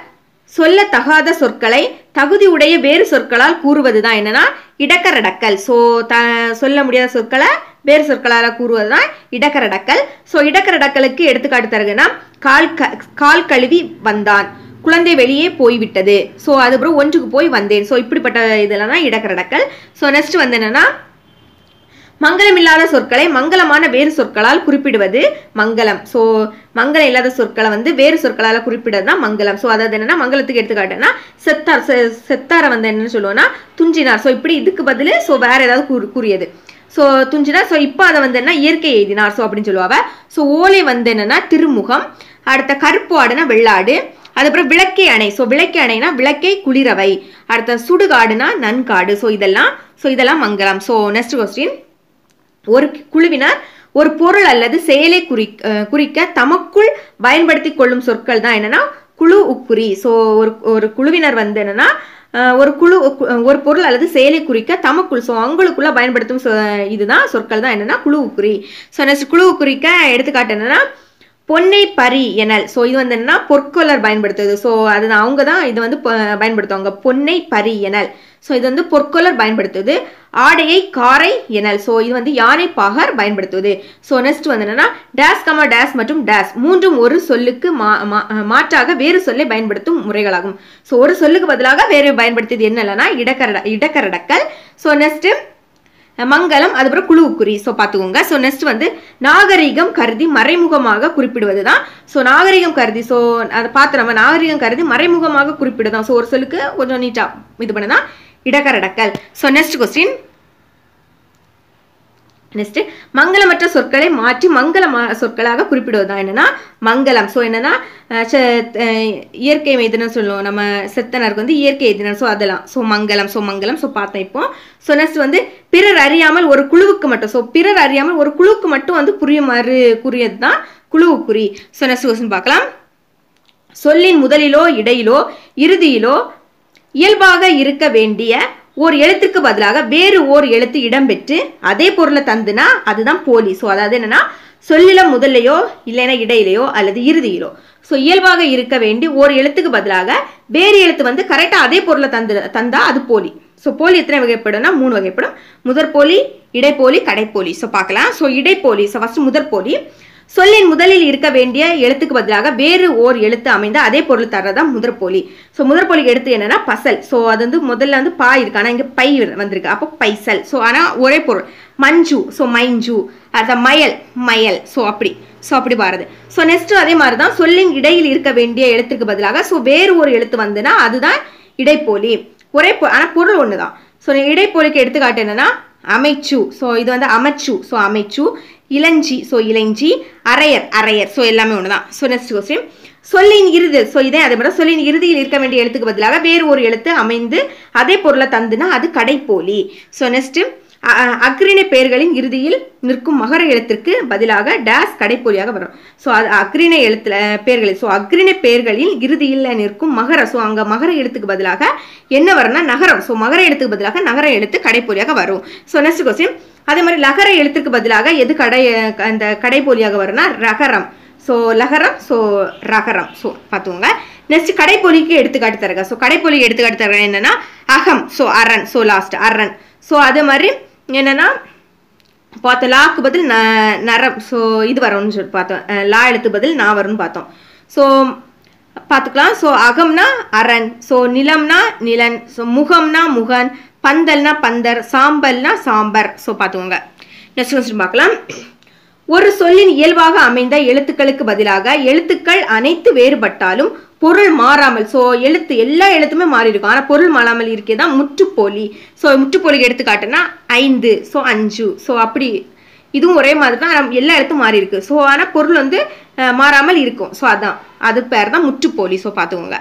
S1: சொல்ல தகாத சொற்களை தகுதி உடைய வேறு சொற்களால் கூறுவது தான் என்னன்னா இடக்கரடக்கல் ஸோ த சொல்ல முடியாத சொற்களை வேறு சொற்களால் கூறுவது தான் இடக்கரடக்கல் ஸோ இடக்கரடக்கலுக்கு எடுத்துக்காட்டு தருகுன்னா கால் க கால் கழுவி வந்தான் குழந்தை வெளியே போய்விட்டது ஸோ அதுக்கப்புறம் ஒன்றுக்கு போய் வந்தேன் ஸோ இப்படிப்பட்ட இதெல்லாம் தான் இடக்கரடக்கல் ஸோ நெக்ஸ்ட் வந்து என்னன்னா மங்களமில்லாத சொற்களை மங்களமான வேறு சொற்களால் குறிப்பிடுவது மங்களம் ஸோ மங்களம் இல்லாத சொற்களை வந்து வேறு சொற்களால் குறிப்பிடுறது தான் மங்களம் ஸோ அதாவது என்னன்னா மங்களத்துக்கு எடுத்துக்காட்டுன்னா செத்தார் செ- செத்தாரை வந்து என்னன்னு சொல்லுவோம்னா துஞ்சினார் ஸோ இப்படி இதுக்கு பதில் ஸோ வேற ஏதாவது கூறு கூறியது ஸோ துஞ்சினார் ஸோ இப்போ அதை வந்து என்ன இயற்கை எழுதினார் ஸோ அப்படின்னு சொல்லுவாங்க ஸோ ஓலை வந்து என்னன்னா திருமுகம் அடுத்த கருப்பு ஆடுனா வெள்ளாடு அதுக்கப்புறம் விளக்கை அணை ஸோ விளக்கை அணைனா விளக்கை குளிரவை அடுத்த சுடுகாடுனா நன்காடு ஸோ இதெல்லாம் ஸோ இதெல்லாம் மங்களம் ஸோ நெக்ஸ்ட் கொஸ்டின் ஒரு குழுவினர் ஒரு பொருள் அல்லது செயலை குறி அஹ் குறிக்க தமக்குள் பயன்படுத்தி கொள்ளும் சொற்கள் தான் என்னன்னா குழு உக்குறி ஸோ ஒரு ஒரு குழுவினர் வந்து என்னன்னா அஹ் ஒரு குழு ஒரு பொருள் அல்லது செயலை குறிக்க தமக்குள் ஸோ அவங்களுக்குள்ள பயன்படுத்தும் சொ- இதுதான் சொற்கள் தான் என்னன்னா குழு உக்குறி ஸோ நெக்ஸ்ட் குழு குறிக்க எடுத்துக்காட்டு என்னன்னா பொன்னை பரி எனல் ஸோ இது வந்து என்னன்னா பொற்கொலர் பயன்படுத்துது ஸோ அதுதான் அவங்க தான் இது வந்து ப- பயன்படுத்துவாங்க பொன்னை பரி எனல் ஸோ இது வந்து பொற்கொலர் பயன்படுத்துது ஆடையை காரை எனல் ஸோ இது வந்து யானை பாகர் பயன்படுத்துவது ஸோ நெக்ஸ்ட் வந்து என்னன்னா டேஸ் கமா டேஸ் மற்றும் டேஸ் மூன்றும் ஒரு சொல்லுக்கு மா மா- மாற்றாக வேறு சொல்லை பயன்படுத்தும் முறைகளாகும் ஸோ ஒரு சொல்லுக்கு பதிலாக வேறு பயன்படுத்தியது என்னலன்னா இடக்கரட இடக்கரடக்கல் ஸோ நெக்ஸ்ட் மங்களம் அதுக்கப்புறம் குழுவுக்குறி ஸோ பார்த்துக்கோங்க ஸோ நெக்ஸ்ட் வந்து நாகரிகம் கருதி மறைமுகமாக குறிப்பிடுவது தான் ஸோ நாகரிகம் கருதி ஸோ அதை பார்த்து நம்ம நாகரிகம் கருதி மறைமுகமாக குறிப்பிடுதான் ஸோ ஒரு சொல்லுக்கு கொஞ்சம் நீட்டாக இது பண்ணுதான் இடக்கரடக்கல் ஸோ நெக்ஸ்ட் கொஸ்டின் நெக்ஸ்ட் மங்களமற்ற சொற்களை மாற்றி மங்களமா சொற்களாக குறிப்பிடுவது தான் என்னன்னா மங்களம் ஸோ என்னன்னா அஹ், ச- அஹ், இயற்கை மெய்தினம் சொல்லுவோம் நம்ம செத்தனருக்கு வந்து இயற்கை எதினம் ஸோ அதெல்லாம் ஸோ மங்களம் ஸோ மங்களம் ஸோ பார்த்தோம் இப்போ ஸோ நெக்ஸ்ட் வந்து பிறர் அறியாமல் ஒரு குழுவுக்கு மட்டும் ஸோ பிறர் அறியாமல் ஒரு குழுவுக்கு மட்டும் வந்து புரியுமாறு கூறியது தான் குழுவுக்குறி ஸோ நெக்ஸ்ட் கொஸ்டின் பார்க்கலாம் சொல்லின் முதலிலோ இடையிலோ இறுதியிலோ இயல்பாக இருக்க வேண்டிய ஒரு எழுத்துக்கு பதிலாக வேறு ஓர் எழுத்து இடம்பெற்று அதே பொருளை தந்துனா அதுதான் போலி ஸோ அதாவது என்னன்னா சொல்லில முதல்லையோ இல்லைன்னா இடையிலையோ அல்லது இறுதியிலோ ஸோ இயல்பாக இருக்க வேண்டி ஒரு எழுத்துக்கு பதிலாக வேறு எழுத்து வந்து கரெக்டாக அதே பொருளை தந்து தந்தா அது போலி ஸோ போலி எத்தனை வகைப்படும்னா மூணு வகைப்படும் முதற்போலி இடைப்போலி கடைப்போலி ஸோ பார்க்கலாம் ஸோ இடைப்போலி ஸோ ஃபர்ஸ்ட் முதற்போலி சொல்லின் முதலில் இருக்க வேண்டிய எழுத்துக்கு பதிலாக வேறு ஓர் எழுத்து அமைந்த அதே பொருள் தர்றதா முதற்போலி ஸோ முதற்போலிக்கு எழுத்து என்னன்னா பசல் ஸோ அது வந்து முதல்ல வந்து பா இருக்கு ஆனால் இங்கே பை வந்திருக்கு அப்போ பைசல் ஸோ ஆனால் ஒரே பொருள் மஞ்சு ஸோ மைஞ்சு அது மயல் மயல் ஸோ அப்படி ஸோ அப்படி பாருது ஸோ நெக்ஸ்ட் அதே மாதிரி தான் சொல்லின் இடையில் இருக்க வேண்டிய எழுத்துக்கு பதிலாக ஸோ வேறு ஒரு எழுத்து வந்துன்னா அதுதான் இடைப்போலி ஒரே பொ ஆனால் பொருள் ஒன்று தான் ஸோ இடைப்போலிக்கு எடுத்துக்காட்டு என்னன்னா அமைச்சு ஸோ இது வந்து அமைச்சு ஸோ அமைச்சு இளஞ்சி ஸோ இளஞ்சி அரையர் அரையர் ஸோ எல்லாமே ஒன்று தான் ஸோ நெக்ஸ்ட் கொஸ்டின் சொல்லின் இறுதி ஸோ இதே அதே மாதிரி சொல்லின் இறுதியில் இருக்க வேண்டிய எழுத்துக்கு பதிலாக வேறு ஒரு எழுத்து அமைந்து அதே பொருளை தந்துனா அது கடைப்போலி ஸோ நெக்ஸ்ட் அக்ரிணை பெயர்களின் இறுதியில் நிற்கும் மகர எழுத்திற்கு பதிலாக டேஸ் கடைப்போலியாக வரும் ஸோ அது அக்ரிணை எழுத்துல பெயர்களில் ஸோ அக்ரிணை பெயர்களில் இறுதியில் நிற்கும் மகர ஸோ அங்கே மகர எழுத்துக்கு பதிலாக என்ன வரும்னா நகரம் ஸோ மகர எழுத்துக்கு பதிலாக நகர எழுத்து கடைப்போலியாக வரும் ஸோ நெக்ஸ்ட் கொஸ்டின் அதே மாதிரி லகர எழுத்துக்கு பதிலாக எது கடை அந்த கடைப்போலியாக வரும்னா ரகரம் ஸோ லகரம் ஸோ ரகரம் ஸோ பார்த்துக்கோங்க நெக்ஸ்ட் கடைப்பொலிக்கு எடுத்துக்காட்டு தருக ஸோ கடைப்பொலிக்கு எடுத்துக்காட்டு தருக என்னன்னா அகம் ஸோ அரண் ஸோ லாஸ்ட் அரண் ஸோ அதே மாதிரி என்னன்னா பார்த்தோம் லாக்கு பதில் ந நரம் ஸோ இது வரும்னு சொல்லி பார்த்தோம் அஹ் லா எழுத்து பதில் நான் வரும்னு பார்த்தோம் ஸோ பார்த்துக்கலாம் ஸோ அகம்னா அரண் ஸோ நிலம்னா நிலன் ஸோ முகம்னா முகன் பந்தல்னா பந்தர் சாம்பல்னா சாம்பர் ஸோ பார்த்துக்கோங்க நெக்ஸ்ட் கொஸ்டின் பார்க்கலாம் ஒரு சொல்லின் இயல்பாக அமைந்த எழுத்துக்களுக்கு பதிலாக எழுத்துக்கள் அனைத்து வேறுபட்டாலும் பொருள் மாறாமல் ஸோ எழுத்து எல்லா எழுத்துமே மாறி இருக்கும் ஆனால் பொருள் மாறாமல் இருக்கே தான் முற்றுப்போலி ஸோ முற்றுப்போலிக்கு எடுத்துக்காட்டுனா ஐந்து ஸோ அஞ்சு ஸோ அப்படி இதுவும் ஒரே மாதிரி தான் ஆனா எல்லா எழுத்தும் மாறி இருக்கு ஸோ ஆனால் பொருள் வந்து அஹ், மாறாமல் இருக்கும் ஸோ அதான் அது பேர் தான் முற்றுப்போலி ஸோ பார்த்துக்கோங்க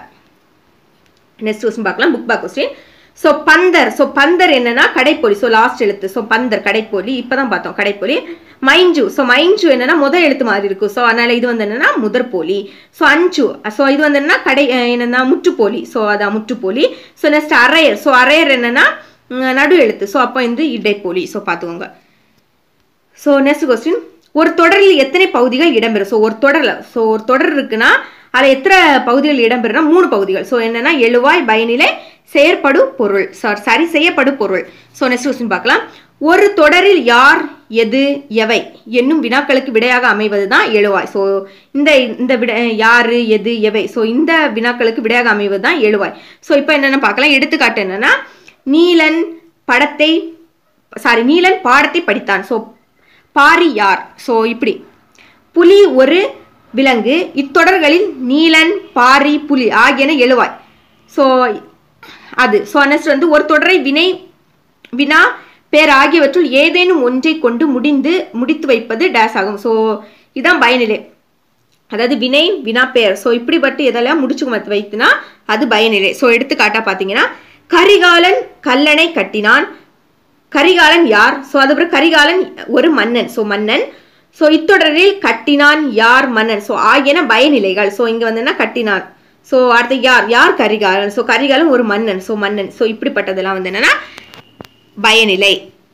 S1: நெக்ஸ்ட் கொஸ்டின் பார்க்கலாம் புக் பேக் கொஸ்டின் ஸோ பந்தர் ஸோ பந்தர் என்னன்னா கடைப்பொலி ஸோ லாஸ்ட் எழுத்து ஸோ பந்தர் கடைப்பொலி இப்பதான் பார்த்தோம் கடைப்பொலி மைஞ்சு ஸோ மைஞ்சு என்னன்னா முதல் எழுத்து மாதிரி இருக்கும் ஸோ அதனால இது வந்து என்னன்னா முதற்போலி ஸோ அஞ்சு ஸோ இது வந்து என்னன்னா கடை அஹ் என்னன்னா முற்றுப்போலி ஸோ அதான் முற்றுப்போலி ஸோ நெக்ஸ்ட் அரையர் ஸோ அரையர் என்னன்னா உம், நடு எழுத்து ஸோ அப்போ வந்து இடைப்போலி ஸோ பார்த்துக்கோங்க ஸோ நெக்ஸ்ட் கொஸ்டின் ஒரு தொடரில் எத்தனை பகுதிகள் இடம்பெறும் ஸோ ஒரு தொடரில் ஸோ ஒரு தொடர் இருக்குன்னா அதில் எத்தனை பகுதிகள் இடம்பெறுனா மூணு பகுதிகள் ஸோ என்னன்னா எழுவாய் பயனிலை செயற்படு பொருள் சாரி சரி செய்யப்படு பொருள் ஸோ நெக்ஸ்ட் கொஸ்டின் பார்க்கலாம் ஒரு தொடரில் யார் எது எவை என்னும் வினாக்களுக்கு விடையாக அமைவது தான் எழுவாய் ஸோ இந்த இந்த விட யாரு எது எவை ஸோ இந்த வினாக்களுக்கு விடையாக அமைவது தான் எழுவாய் ஸோ இப்போ என்னென்ன பார்க்கலாம் எடுத்துக்காட்டு என்னன்னா நீலன் படத்தை சாரி நீலன் பாடத்தை படித்தான் ஸோ பாரி யார் ஸோ இப்படி புலி ஒரு விலங்கு இத்தொடர்களில் நீலன் பாரி புலி ஆகியன எழுவாய் ஸோ அது ஸோ நெக்ஸ்ட் வந்து ஒரு தொடரை வினை வினா பேர் ஆகியவற்றுள் ஏதேனும் ஒன்றை கொண்டு முடிந்து முடித்து வைப்பது டேஸ் ஆகும் ஸோ இதான் பயனிலை அதாவது வினை வினா பெயர் ஸோ இப்படிப்பட்டு எதெல்லாம் முடிச்சு வைத்துனா அது பயனிலை ஸோ எடுத்துக்காட்டா பார்த்தீங்கன்னா கரிகாலன் கல்லணை கட்டினான் கரிகாலன் யார் ஸோ அதுக்கப்புறம் கரிகாலன் ஒரு மன்னன் ஸோ மன்னன் ஸோ இத்தொடரில் கட்டினான் யார் மன்னன் ஸோ ஆகியன பயனிலைகள் ஸோ இங்கே வந்துன்னா கட்டினான் ஸோ அடுத்து யார் யார் கரிகாலன் ஸோ கரிகாலன் ஒரு மன்னன் ஸோ மன்னன் ஸோ இப்படிப்பட்டதெல்லாம் வந்து என்னன்னா பயனிலை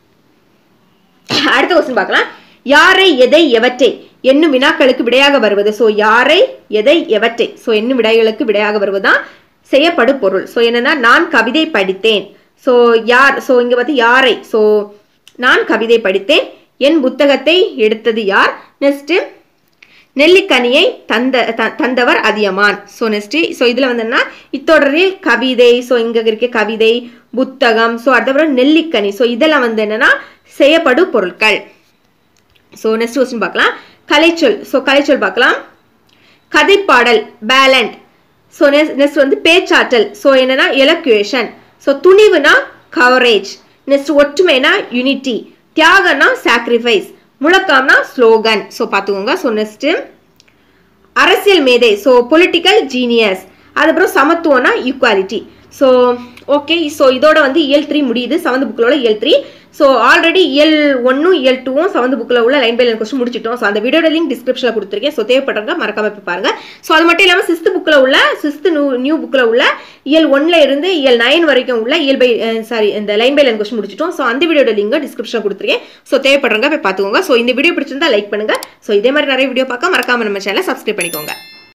S1: அடுத்த கொஸ்டின் பார்க்கலாம் யாரை எதை எவற்றை என்னும் வினாக்களுக்கு விடையாக வருவது ஸோ யாரை எதை எவற்றை ஸோ என்னும் விடைகளுக்கு விடையாக வருவதுதான் செய்யப்படு பொருள் ஸோ என்னன்னா நான் கவிதை படித்தேன் ஸோ யார் ஸோ இங்க பார்த்து யாரை ஸோ நான் கவிதை படித்தேன் என் புத்தகத்தை எடுத்தது யார் நெக்ஸ்ட் நெல்லிக்கனியை தந்த த- தந்தவர் அதியமான் ஸோ நெக்ஸ்ட் ஸோ இதில் வந்தோம்னா இத்தொடரில் கவிதை ஸோ இங்கே இருக்க கவிதை புத்தகம் ஸோ அதுக்கப்புறம் நெல்லிக்கனி ஸோ இதெல்லாம் வந்து என்னன்னா செய்யப்படு பொருட்கள் ஸோ நெக்ஸ்ட் கொஸ்டின் பார்க்கலாம் கலைச்சொல் ஸோ கலைச்சொல் பார்க்கலாம் கதைப்பாடல் பேலண்ட் ஸோ நெக்ஸ்ட் வந்து பேச்சாற்றல் ஸோ என்னன்னா எலக்யூஷன் ஸோ துணிவுனா கவரேஜ் நெக்ஸ்ட் ஒற்றுமைனா யூனிட்டி தியாகம்னா சாக்ரிஃபைஸ் முழக்கம்னா ஸ்லோகன் ஸோ பார்த்துக்கோங்க ஸோ நெக்ஸ்ட்டு அரசியல் மேதை ஸோ பொலிட்டிக்கல் ஜீனியஸ் அதுக்கப்புறம் சமத்துவம்னா ஈக்குவாலிட்டி ஸோ ஓகே ஸோ இதோட வந்து இயல் த்ரீ முடியுது செவன்த் புக்கில் உள்ள இயல் த்ரீ ஸோ ஆல்ரெடி இயல் ஒன்றும் இயல் டூவும் செவன்த் புக்கில் உள்ள லைன் பை லைன் கொஸ்டின் முடிச்சிட்டோம் ஸோ அந்த வீடியோட லிங்க் டிஸ்கிரிப்ஷனில் கொடுத்துருக்கேன் ஸோ தேவைப்படுறவங்க மறக்காம போய் பாருங்க ஸோ அது மட்டும் இல்லாமல் சிக்ஸ்த் புக்கில் உள்ள சிக்ஸ்த் நியூ நியூ புக்கில் உள்ள இயல் ஒன்ல இருந்து இயல் நைன் வரைக்கும் உள்ள இயல் பை சாரி இந்த லைன் பை லைன் கொஸ்டின் முடிச்சிட்டோம் ஸோ அந்த வீடியோட லிங்க் டிஸ்கிரிப்ஷனில் கொடுத்துருக்கேன் ஸோ தேவைப்படுறவங்க போய் பார்த்துக்கோங்க ஸோ இந்த வீடியோ பிடிச்சிருந்தா லைக் பண்ணுங்க ஸோ இதே மாதிரி நிறைய வீடியோ பார்க்க மறக்காம நம்ம சேனலை சப்ஸ்கிரைப் பண்ணிக்கோங்க